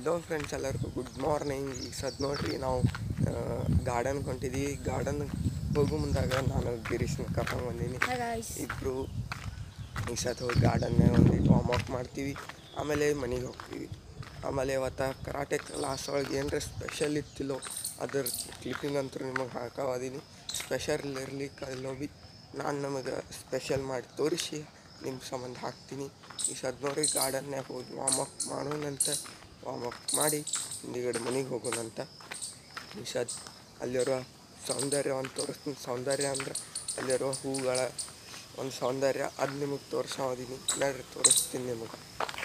Hello friends ಎಲ್ಲರಿಗೂ good morning ಈಗ ಸದ್ ನೋಡ್ರಿ ನಾವು ಗಾರ್ಡನ್ಗೆ ಹೊಂಟಿದ್ದೀವಿ ಗಾರ್ಡನ್ ಹೋಗೋ ಮುಂದಾಗ ನಾನು ಗಿರೀಶ್ನ ಕರ್ಕೊಂಡು ಬಂದೀನಿ Hi guys. ಇಬ್ಬರು ಈ ಸತ್ ಹೋಗಿ ಗಾರ್ಡನ್ಯಾಗ ಒಂದಿಟ್ಟು ವಾರ್ಮ್ ಅಪ್ ಮಾಡ್ತೀವಿ ಆಮೇಲೆ ಮನೆಗೆ ಹೋಗ್ತೀವಿ ಆಮೇಲೆ ಇವತ್ತು ಕರಾಟೆ ಕ್ಲಾಸ್ ಒಳಗೆ ಏನರ ಸ್ಪೆಷಲ್ ಇತ್ತಿಲ್ಲೋ ಅದ್ರ ಕ್ಲಿಪ್ಪಿಂಗ್ ಅಂತೂ ನಿಮಗೆ ಹಾಕೋದೀನಿ ಸ್ಪೆಷಲ್ ಇರ್ಲಿಕ್ಕೆ ಅಲ್ಲೋ ಬಿ ನಾನು ನಮಗೆ ಸ್ಪೆಷಲ್ ಮಾಡಿ ತೋರಿಸಿ ನಿಮ್ಮ ಸಂಬಂಧ ಹಾಕ್ತೀನಿ ಈ ಸದ್ ನೋಡಿ ಗಾರ್ಡನ್ಯಾಗ ಹೋಗಿ ವಾರ್ಮ್ ಅಪ್ ಮಾಡೋಣಂತ ವಾರ್ಮ್ ಅಪ್ ಮಾಡಿ ಹಿಂದಿಗಡೆ ಮನೆಗೆ ಹೋಗೋಣಂತ ಈ ಸದ್ ಅಲ್ಲಿರೋ ಸೌಂದರ್ಯವನ್ನು ತೋರಿಸ್ತೀನಿ ಸೌಂದರ್ಯ ಅಂದ್ರೆ ಅಲ್ಲಿರೋ ಹೂಗಳ ಒಂದು ಸೌಂದರ್ಯ ಅದು ನಿಮಗೆ ತೋರಿಸೋದೀನಿ ನೋಡ್ರಿ ತೋರಿಸ್ತೀನಿ ನಿಮಗೆ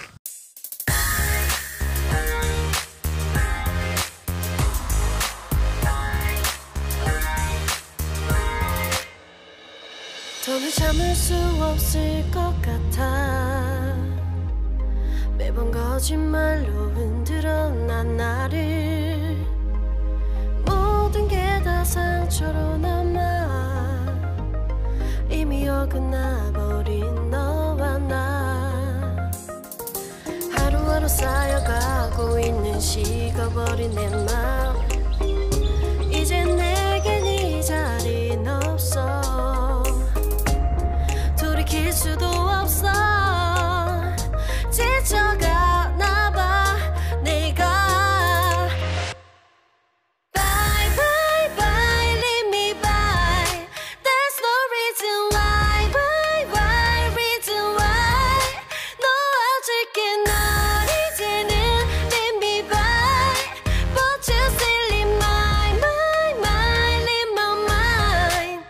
더는 참을 수 없을 것 같아 매번 거짓말로 흔들어 난 나를 모든 게 다 상처로 남아 이미 어긋나버린 너와 나 하루하루 쌓여가고 있는 식어버린 내 마음 이제 내겐 이 자리는 없어 돌이킬 수도 없어 지쳐가나 봐 내가 Bye bye bye leave me by There's no reason why Bye bye reason why 너와 줄게 널 이제는 leave me by But you still leave my my my leave my mind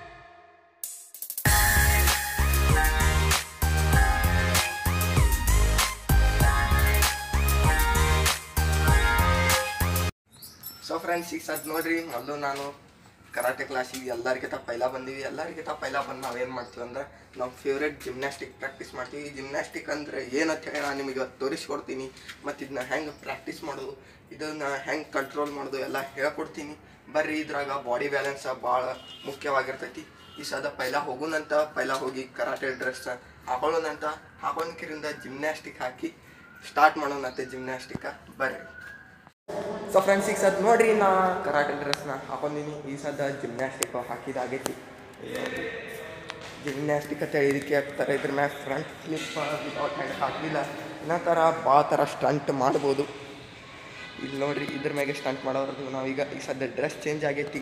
so friends ಈಗ ಸದ್ ನೋಡ್ರಿ ಮೊದಲು ನಾನು ಕರಾಟೆ ಕ್ಲಾಸಿಗೆ ಎಲ್ಲರಿಗಿಂತ ಪೈಲ ಬಂದೀವಿ ಎಲ್ಲರಿಗಿಂತ ಪೈಲ ಬಂದು ನಾವೇನು ಮಾಡ್ತೀವಿ ಅಂದ್ರೆ ನಾವು ಫೇವ್ರೇಟ್ ಜಿಮ್ನಾಸ್ಟಿಕ್ ಪ್ರಾಕ್ಟೀಸ್ ಮಾಡ್ತೀವಿ ಜಿಮ್ನಾಸ್ಟಿಕ್ ಅಂದ್ರೆ ಏನಂತ ಹೇಳಿ ನಾನು ನಿಮಗೆ ಇವತ್ತು ತೋರಿಸ್ಕೊಡ್ತೀನಿ ಮತ್ತು ಇದನ್ನ ಹೆಂಗೆ ಪ್ರಾಕ್ಟೀಸ್ ಮಾಡೋದು ಇದನ್ನ ಹೆಂಗೆ ಕಂಟ್ರೋಲ್ ಮಾಡೋದು ಎಲ್ಲ ಹೇಳ್ಕೊಡ್ತೀನಿ ಬರ್ರಿ ಇದ್ರಾಗ ಬಾಡಿ ಬ್ಯಾಲೆನ್ಸ್ ಭಾಳ ಮುಖ್ಯವಾಗಿರ್ತೈತಿ ಈ ಸದ ಪೈಲ ಹೋಗೋಣಂತ ಪೈಲ ಹೋಗಿ ಕರಾಟೆ ಡ್ರೆಸ್ ಹಾಕೊಳ್ಳೋಣಂತ ಹಾಕೊಂಡ್ಕಿರಿಂದ ಜಿಮ್ನಾಸ್ಟಿಕ್ ಹಾಕಿ ಸ್ಟಾರ್ಟ್ ಮಾಡೋಣಂತೆ ಜಿಮ್ನಾಸ್ಟಿಕ ಬರ್ರಿ ಸೊ ಫ್ರೆಂಡ್ಸ್ ಈಗ ಸದ್ ನೋಡ್ರಿ ನಾ ಕರಾಟೆ ಡ್ರೆಸ್ನ ಹಾಕೊಂಡಿನಿ ಈ ಸದ ಜಿಮ್ನಾಸ್ಟಿಕ್ ಹಾಕಿದಾಗೈತಿ ಜಿಮ್ನಾಸ್ಟಿಕ್ ಅಂತ ಹೇಳಿ ಇದಕ್ಕೆ ಹಾಕ್ತಾರೆ ಇದ್ರ ಮ್ಯಾಗ ಫ್ರಂಟ್ ಫ್ಲಿಪ್ ವಿತೌಟ್ ಹ್ಯಾಂಡ್ ಹಾಕಲಿಲ್ಲ ಇನ್ನೂ ಥರ ಭಾಳ ಥರ ಸ್ಟಂಟ್ ಮಾಡ್ಬೋದು ಇಲ್ಲಿ ನೋಡ್ರಿ ಇದ್ರ ಮ್ಯಾಗೆ ಸ್ಟಂಟ್ ಮಾಡೋದು ನಾವೀಗ ಈ ಸದ್ಯ ಡ್ರೆಸ್ ಚೇಂಜ್ ಆಗೈತಿ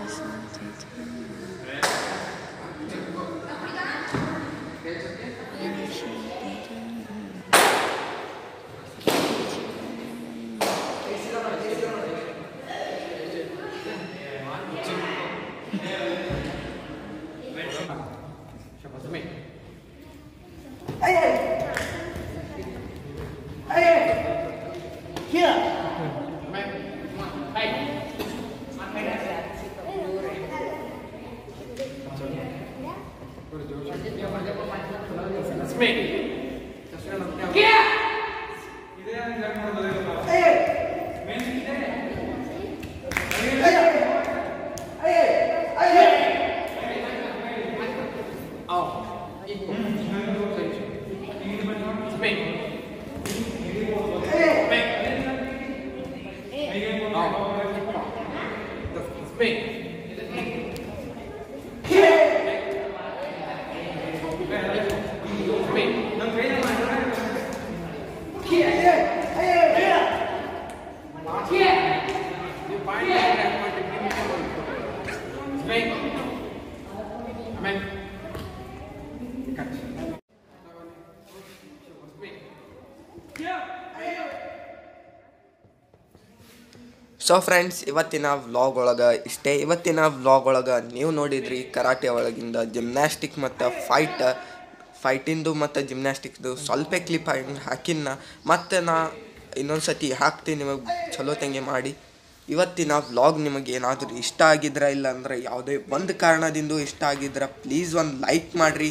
ಸೊ ಫ್ರೆಂಡ್ಸ್ ಇವತ್ತಿನ ವ್ಲಾಗ್ ಒಳಗೆ ಇಷ್ಟೇ ಇವತ್ತಿನ ವ್ಲಾಗ್ ಒಳಗೆ ನೀವು ನೋಡಿದ್ರಿ ಕರಾಟೆ ಒಳಗಿಂದ ಜಿಮ್ನಾಸ್ಟಿಕ್ ಮತ್ತು ಫೈಟ್ ಫೈಟಿಂದು ಮತ್ತು ಜಿಮ್ನಾಸ್ಟಿಕ್ದು ಸ್ವಲ್ಪ ಕ್ಲಿಪ್ ಹಾಕಿನ ಮತ್ತೆ ನಾ ಇನ್ನೊಂದು ಸತಿ ಹಾಕ್ತೀನಿ ನಿಮಗೆ ಚಲೋ ತಂಗೆ ಮಾಡಿ ಇವತ್ತಿನ ವ್ಲಾಗ್ ನಿಮಗೆ ಏನಾದರೂ ಇಷ್ಟ ಆಗಿದ್ರೆ ಇಲ್ಲ ಅಂದ್ರೆ ಯಾವುದೇ ಒಂದು ಕಾರಣದಿಂದ ಇಷ್ಟ ಆಗಿದ್ರೆ ಪ್ಲೀಸ್ ಒಂದು ಲೈಕ್ ಮಾಡಿರಿ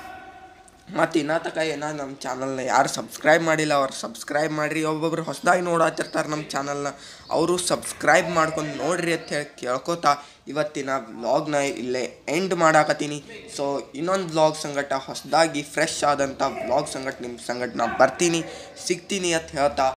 ಮತ್ತು ಇನ್ನ ತಕ ಏನೋ ನಮ್ಮ ಚಾನಲ್ನ ಯಾರು ಸಬ್ಸ್ಕ್ರೈಬ್ ಮಾಡಿಲ್ಲ ಅವ್ರು ಸಬ್ಸ್ಕ್ರೈಬ್ ಮಾಡಿರಿ ಒಬ್ಬೊಬ್ರು ಹೊಸದಾಗಿ ನೋಡತ್ತಿರ್ತಾರೆ ನಮ್ಮ ಚಾನಲ್ನ ಅವರು ಸಬ್ಸ್ಕ್ರೈಬ್ ಮಾಡ್ಕೊಂಡು ನೋಡ್ರಿ ಅಂತ ಹೇಳಿ ಕೇಳ್ಕೊತಾ ಇವತ್ತಿನ ವ್ಲಾಗ್ನ ಇಲ್ಲೇ ಎಂಡ್ ಮಾಡಾಕತ್ತೀನಿ ಸೊ ಇನ್ನೊಂದು ವ್ಲಾಗ್ ಸಂಗಟ ಹೊಸದಾಗಿ ಫ್ರೆಶ್ ಆದಂಥ ವ್ಲಾಗ್ ಸಂಗಟ ನಿಮ್ಮ ಸಂಗಟ ನಾ ಬರ್ತೀನಿ ಸಿಗ್ತೀನಿ ಅಂತ ಹೇಳ್ತಾ